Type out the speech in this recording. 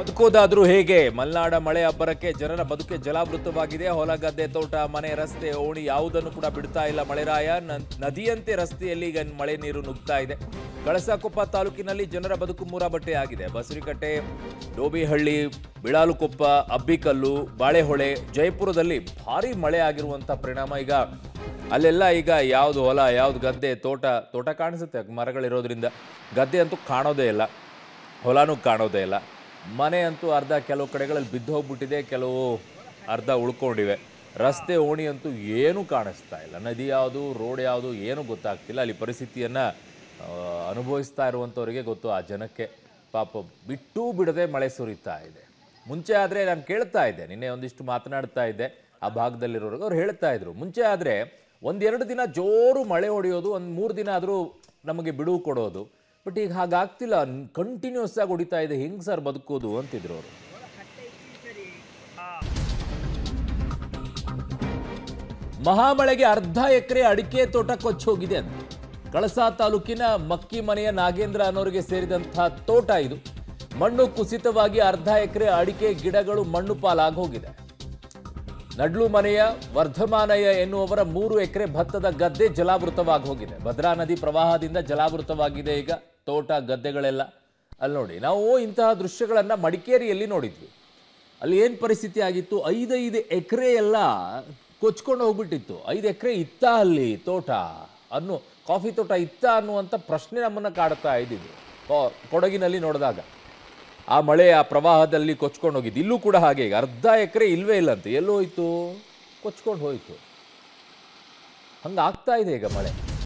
ಬದುಕೋದಾದ್ರೂ ಹೇಗೆ ಮಲೆನಾಡ ಮಳೆ ಅಬ್ಬರಕ್ಕೆ ಜನರ ಬದುಕೆ ಜಲಾವೃತವಾಗಿದೆ ಹೊಲ ಗದ್ದೆ ತೋಟ ಮನೆ ರಸ್ತೆ ಓಣಿ ಯಾವುದನ್ನು ಕೂಡ ಬಿಡ್ತಾ ಇಲ್ಲ ಮಳೆರಾಯ ನ- ನದಿಯಂತೆ ರಸ್ತೆಯಲ್ಲಿ ಈಗ ಮಳೆ ನೀರು ನುಗ್ತಾ ಇದೆ ಕಳಸಕೊಪ್ಪ ತಾಲೂಕಿನಲ್ಲಿ ಜನರ ಬದುಕು ಮೂರಾಬಟ್ಟೆ ಆಗಿದೆ ಬಸರಿಕಟ್ಟೆ ಡೋಬಿಹಳ್ಳಿ ಬಿಳಾಲುಕೊಪ್ಪ ಅಬ್ಬಿಕಲ್ಲು ಬಾಳೆಹೊಳೆ ಜಯಪುರದಲ್ಲಿ ಭಾರಿ ಮಳೆ ಆಗಿರುವಂಥ ಪರಿಣಾಮ ಈಗ ಅಲ್ಲೆಲ್ಲ ಈಗ ಯಾವುದು ಹೊಲ ಯಾವ್ದು ಗದ್ದೆ ತೋಟ ತೋಟ ಕಾಣಿಸುತ್ತೆ ಮರಗಳಿರೋದ್ರಿಂದ ಗದ್ದೆ ಅಂತೂ ಕಾಣೋದೇ ಇಲ್ಲ ಹೊಲನೂ ಕಾಣೋದೇ ಇಲ್ಲ ಮನೆ ಅಂತೂ ಅರ್ಧ ಕೆಲವು ಕಡೆಗಳಲ್ಲಿ ಬಿದ್ದು ಹೋಗ್ಬಿಟ್ಟಿದೆ ಕೆಲವು ಅರ್ಧ ಉಳ್ಕೊಂಡಿವೆ ರಸ್ತೆ ಓಣಿ ಅಂತೂ ಏನೂ ಕಾಣಿಸ್ತಾ ಇಲ್ಲ ನದಿ ಯಾವುದು ರೋಡ್ ಯಾವುದು ಏನೂ ಗೊತ್ತಾಗ್ತಿಲ್ಲ ಅಲ್ಲಿ ಪರಿಸ್ಥಿತಿಯನ್ನು ಅನುಭವಿಸ್ತಾ ಇರುವಂಥವ್ರಿಗೆ ಗೊತ್ತು ಆ ಜನಕ್ಕೆ ಪಾಪ ಬಿಟ್ಟೂ ಬಿಡದೆ ಮಳೆ ಸುರಿತಾ ಇದೆ ಮುಂಚೆ ಆದರೆ ನಾನು ಕೇಳ್ತಾ ಇದ್ದೆ ನಿನ್ನೆ ಒಂದಿಷ್ಟು ಮಾತನಾಡ್ತಾ ಇದ್ದೆ ಆ ಭಾಗದಲ್ಲಿರೋರಿಗೆ ಅವ್ರು ಹೇಳ್ತಾ ಇದ್ರು ಮುಂಚೆ ಆದರೆ ಒಂದೆರಡು ದಿನ ಜೋರು ಮಳೆ ಹೊಡೆಯೋದು ಒಂದು ಮೂರು ದಿನ ಆದರೂ ನಮಗೆ ಬಿಡುವು ಕೊಡೋದು ಬಟ್ ಈಗ ಹಾಗಾಗ್ತಿಲ್ಲ ಕಂಟಿನ್ಯೂಸ್ ಆಗಿ ಹೊಡಿತಾ ಇದೆ ಹೆಂಗ್ ಸರ್ ಬದುಕೋದು ಅಂತಿದ್ರು ಅವರು ಮಹಾಮಳೆಗೆ ಅರ್ಧ ಎಕರೆ ಅಡಿಕೆ ತೋಟ ಕೊಚ್ಚೋಗಿದೆ ಅಂತ ಕಳಸಾ ತಾಲೂಕಿನ ಮಕ್ಕಿ ಮನೆಯ ನಾಗೇಂದ್ರ ಅನ್ನೋರಿಗೆ ಸೇರಿದಂತಹ ತೋಟ ಇದು ಮಣ್ಣು ಕುಸಿತವಾಗಿ ಅರ್ಧ ಎಕರೆ ಅಡಿಕೆ ಗಿಡಗಳು ಮಣ್ಣು ಪಾಲಾಗಿ ಹೋಗಿದೆ ನಡ್ಲು ಮನೆಯ ವರ್ಧಮಾನಯ್ಯ ಎನ್ನುವವರ ಮೂರು ಎಕರೆ ಭತ್ತದ ಗದ್ದೆ ಜಲಾವೃತವಾಗಿ ಹೋಗಿದೆ ಭದ್ರಾ ನದಿ ಪ್ರವಾಹದಿಂದ ಜಲಾವೃತವಾಗಿದೆ ಈಗ ತೋಟ ಗದ್ದೆಗಳೆಲ್ಲ ಅಲ್ಲಿ ನೋಡಿ ನಾವು ಇಂತಹ ದೃಶ್ಯಗಳನ್ನ ಮಡಿಕೇರಿಯಲ್ಲಿ ನೋಡಿದ್ವಿ ಅಲ್ಲಿ ಏನು ಪರಿಸ್ಥಿತಿ ಆಗಿತ್ತು ಐದೈದು ಎಕರೆ ಎಲ್ಲ ಕೊಚ್ಕೊಂಡು ಹೋಗ್ಬಿಟ್ಟಿತ್ತು ಐದು ಎಕರೆ ಇತ್ತ ಅಲ್ಲಿ ತೋಟ ಅನ್ನು ಕಾಫಿ ತೋಟ ಇತ್ತ ಅನ್ನುವಂಥ ಪ್ರಶ್ನೆ ನಮ್ಮನ್ನು ಕಾಡ್ತಾ ಇದ್ದಿದ್ದು ಕೊ- ಕೊಡಗಿನಲ್ಲಿ ನೋಡಿದಾಗ ಆ ಮಳೆ ಆ ಪ್ರವಾಹದಲ್ಲಿ ಕೊಚ್ಕೊಂಡು ಹೋಗಿದ್ದು ಇಲ್ಲೂ ಕೂಡ ಹಾಗೆ ಈಗ ಅರ್ಧ ಎಕರೆ ಇಲ್ವೇ ಇಲ್ಲ ಅಂತ ಎಲ್ಲೋಯ್ತು ಕೊಚ್ಕೊಂಡು ಹೋಯ್ತು ಹಂಗೆ ಆಗ್ತಾ ಇದೆ ಈಗ ಮಳೆ